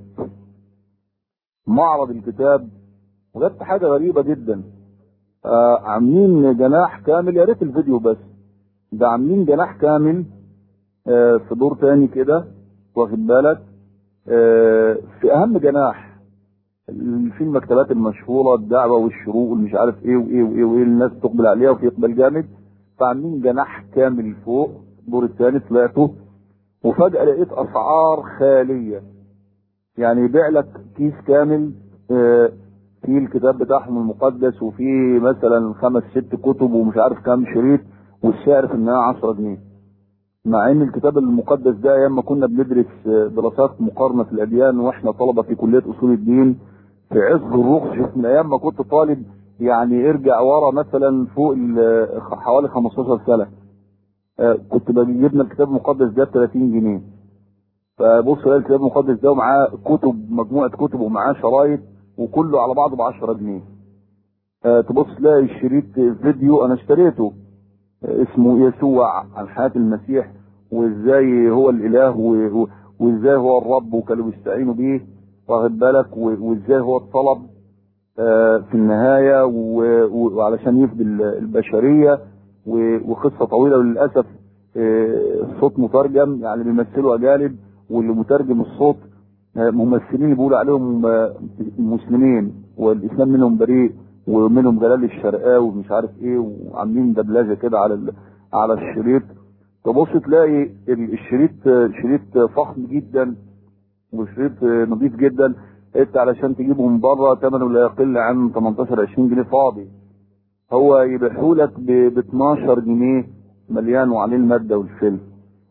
معرض الكتاب وجدت حاجه غريبه جدا آه عاملين جناح كامل يا ريت الفيديو بس ده عاملين جناح كامل آه في دور تاني كده واخد بالك آه في اهم جناح في المكتبات المشهوره الدعوه والشروق والمش عارف ايه وايه وايه وايه الناس تقبل عليها وفي اقبال جامد فعاملين جناح كامل فوق الدور الثاني طلعته وفجاه لقيت اسعار خياليه يعني يبيع لك كيس كامل آه، فيه الكتاب بتاعهم المقدس وفيه مثلا خمس ست كتب ومش عارف كام شريط والسعر في النهايه 10 جنيه مع ان الكتاب المقدس ده ايام ما كنا بندرس آه، دراسات مقارنه في الاديان واحنا طلبه في كليه اصول الدين في عز الرخص شوف من ايام ما كنت طالب يعني ارجع ورا مثلا فوق ال- حوالي 15 سنه آه، كنت بجيبنا الكتاب المقدس ده ب 30 جنيه فبص الاقي الكتاب المقدس ده ومعاه كتب مجموعه كتب ومعاه شرايط وكله على بعضه ب 10 جنيه آه، تبص تلاقي الشريط فيديو انا اشتريته آه، اسمه يسوع عن حياه المسيح وازاي هو الاله و- و- وازاي هو الرب وكانوا بيستعينوا بيه واخد بالك و- وازاي هو الطلب آه، في النهايه و- و- وعلشان يفدي ال- البشريه و- وقصه طويله وللاسف آه، الصوت مترجم يعني بيمثلوا اجانب واللي مترجم الصوت آه، ممثلين بيقولوا عليهم آه، مسلمين والاسلام منهم بريء ومنهم جلال الشرقاوي ومش عارف ايه وعاملين دبلجه كده على ال- على الشريط تبص تلاقي ال- الشريط آه، شريط فخم جدا وشريط آه، نظيف جدا انت علشان تجيبه من بره ثمنه لا يقل عن 18 20 جنيه فاضي هو يبيعه لك ب 12 جنيه مليان وعليه الماده والفيلم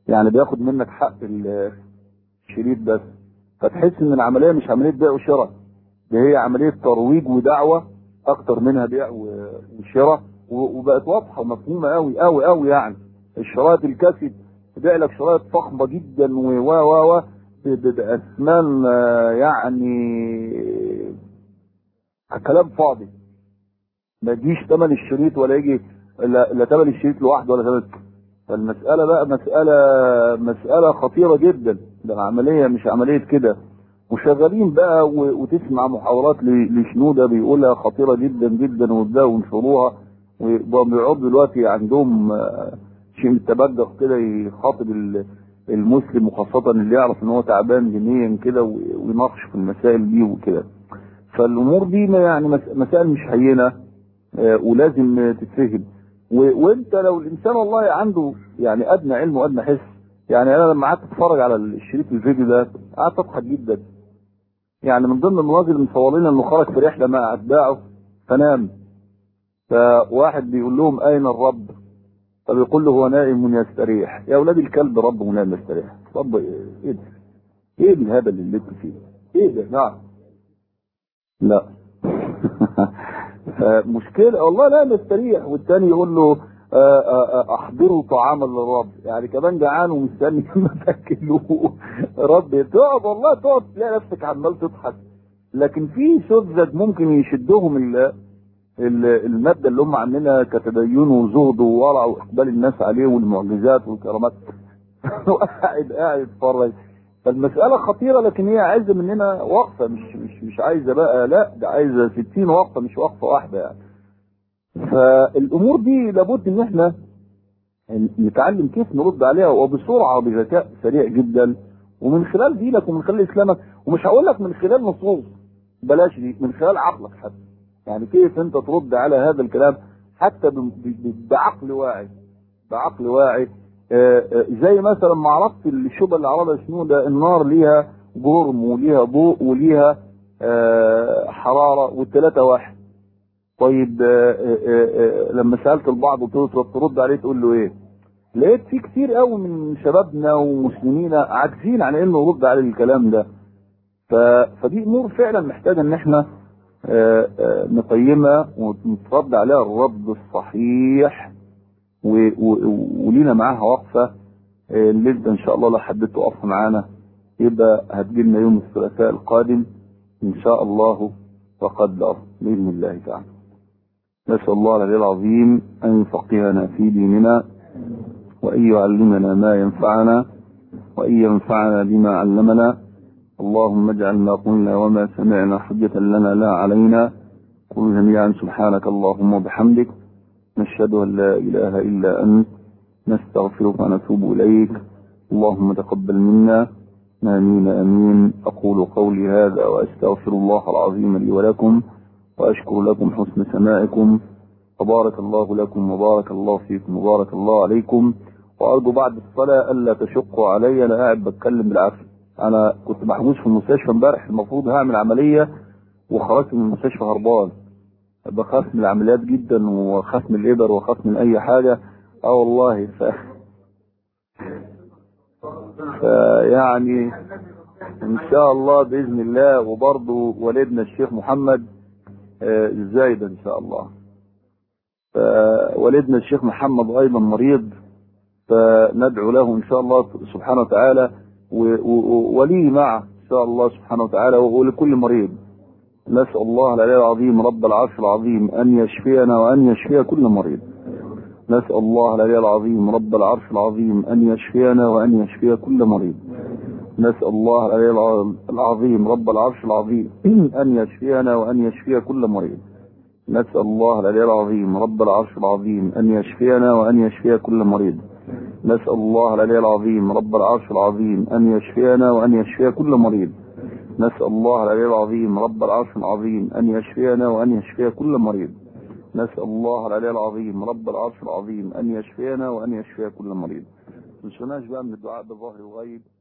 يعني بياخد منك حق الشريط بس فتحس ان العمليه مش عمليه بيع وشراء دي هي عمليه ترويج ودعوه اكتر منها بيع وشراء وبقت واضحه ومفهومه قوي قوي قوي يعني الشرايط الكاسيت تبيع لك شرايط فخمه جدا و و و باثمان يعني كلام فاضي ما يجيش ثمن الشريط ولا يجي لا, لا ثمن الشريط لوحده ولا ثمن فالمسألة بقى مسألة مسألة خطيرة جدا ده عملية مش عملية كده وشغالين بقى وتسمع محاضرات لشنودة بيقولها خطيرة جدا جدا ويبدأوا ينشروها وبيقعدوا دلوقتي عندهم شيء من التبجح كده يخاطب المسلم وخاصة اللي يعرف ان هو تعبان دينيا كده ويناقش في المسائل دي وكده فالامور دي يعني مسائل مش هينة ولازم تتفهم وانت لو الانسان والله عنده يعني ادنى علم وادنى حس يعني انا لما قعدت اتفرج على الشريط الفيديو ده قعدت اضحك جدا يعني من ضمن المناظر المصورين انه خرج في رحله مع اتباعه فنام فواحد بيقول لهم اين الرب فبيقول له هو نائم يستريح يا اولاد الكلب رب منام يستريح رب ايه ده ايه الهبل اللي انتوا فيه ايه ده نعم لا مشكلة والله لا نستريح والتاني يقول له احضروا طعاما للرب يعني كمان جعان ومستني ما تاكلوه رب تقعد والله تقعد تلاقي نفسك عمال تضحك لكن في سذج ممكن يشدهم ال الماده اللي هم عاملينها كتدين وزهد وورع واقبال الناس عليه والمعجزات والكرامات وقاعد قاعد يتفرج فالمسألة خطيرة لكن هي عايزة مننا وقفة مش مش مش عايزة بقى لا ده عايزة 60 وقفة مش وقفة واحدة يعني. فالأمور دي لابد إن احنا نتعلم كيف نرد عليها وبسرعة وبذكاء سريع جدا ومن خلال دينك ومن خلال إسلامك ومش هقول لك من خلال نصوص بلاش دي من خلال عقلك حتى يعني كيف أنت ترد على هذا الكلام حتى بعقل واعي بعقل واعي زي مثلا ما عرفت الشبهه اللي عرضها شنو ده النار ليها جرم وليها ضوء وليها حراره والثلاثه واحد طيب لما سالت البعض قلت له ترد عليه تقول له ايه؟ لقيت في كتير قوي من شبابنا ومسلمينا عاجزين عن انه يرد على الكلام ده فدي امور فعلا محتاجه ان احنا نقيمها ونترد عليها الرد الصحيح ولينا معاها وقفه اللي انت ان شاء الله لو حبيت تقف معانا يبقى هتجيلنا يوم الثلاثاء القادم ان شاء الله وقدر باذن الله تعالى. نسال الله العلي العظيم ان يفقهنا في ديننا وان يعلمنا ما ينفعنا وان ينفعنا بما علمنا اللهم اجعل ما قلنا وما سمعنا حجة لنا لا علينا قل جميعا سبحانك اللهم وبحمدك نشهد أن لا إله إلا أنت نستغفرك ونتوب إليك اللهم تقبل منا آمين آمين أقول قولي هذا وأستغفر الله العظيم لي ولكم وأشكر لكم حسن سماعكم وبارك الله لكم وبارك الله فيكم وبارك الله عليكم وأرجو بعد الصلاة ألا تشقوا علي أنا قاعد بتكلم بالعافية أنا كنت محبوس في المستشفى امبارح المفروض هعمل عملية وخرجت من المستشفى هربان بخاف من العمليات جدا وخاف من الإبر وخاف من أي حاجة اه والله ف... فيعني إن شاء الله بإذن الله وبرضه والدنا الشيخ محمد الزايد إن شاء الله فوالدنا الشيخ محمد أيضا مريض فندعو له إن شاء الله سبحانه وتعالى ولي معه إن شاء الله سبحانه وتعالى ولكل مريض نسأل الله العلي العظيم رب العرش العظيم أن يشفينا وأن يشفي كل مريض نسأل الله العلي العظيم رب العرش العظيم أن يشفينا وأن يشفي كل مريض نسأل الله العلي العظيم رب العرش العظيم أن يشفينا وأن يشفي كل مريض نسأل الله العلي العظيم رب العرش العظيم أن يشفينا وأن يشفي كل مريض نسأل الله العلي العظيم رب العرش العظيم أن يشفينا وأن يشفي كل مريض نسأل الله العلي العظيم رب العرش العظيم أن يشفينا وأن يشفي كل مريض نسأل الله العلي العظيم رب العرش العظيم أن يشفينا وأن يشفي كل مريض. ما بقى من الدعاء بالظهر وغيب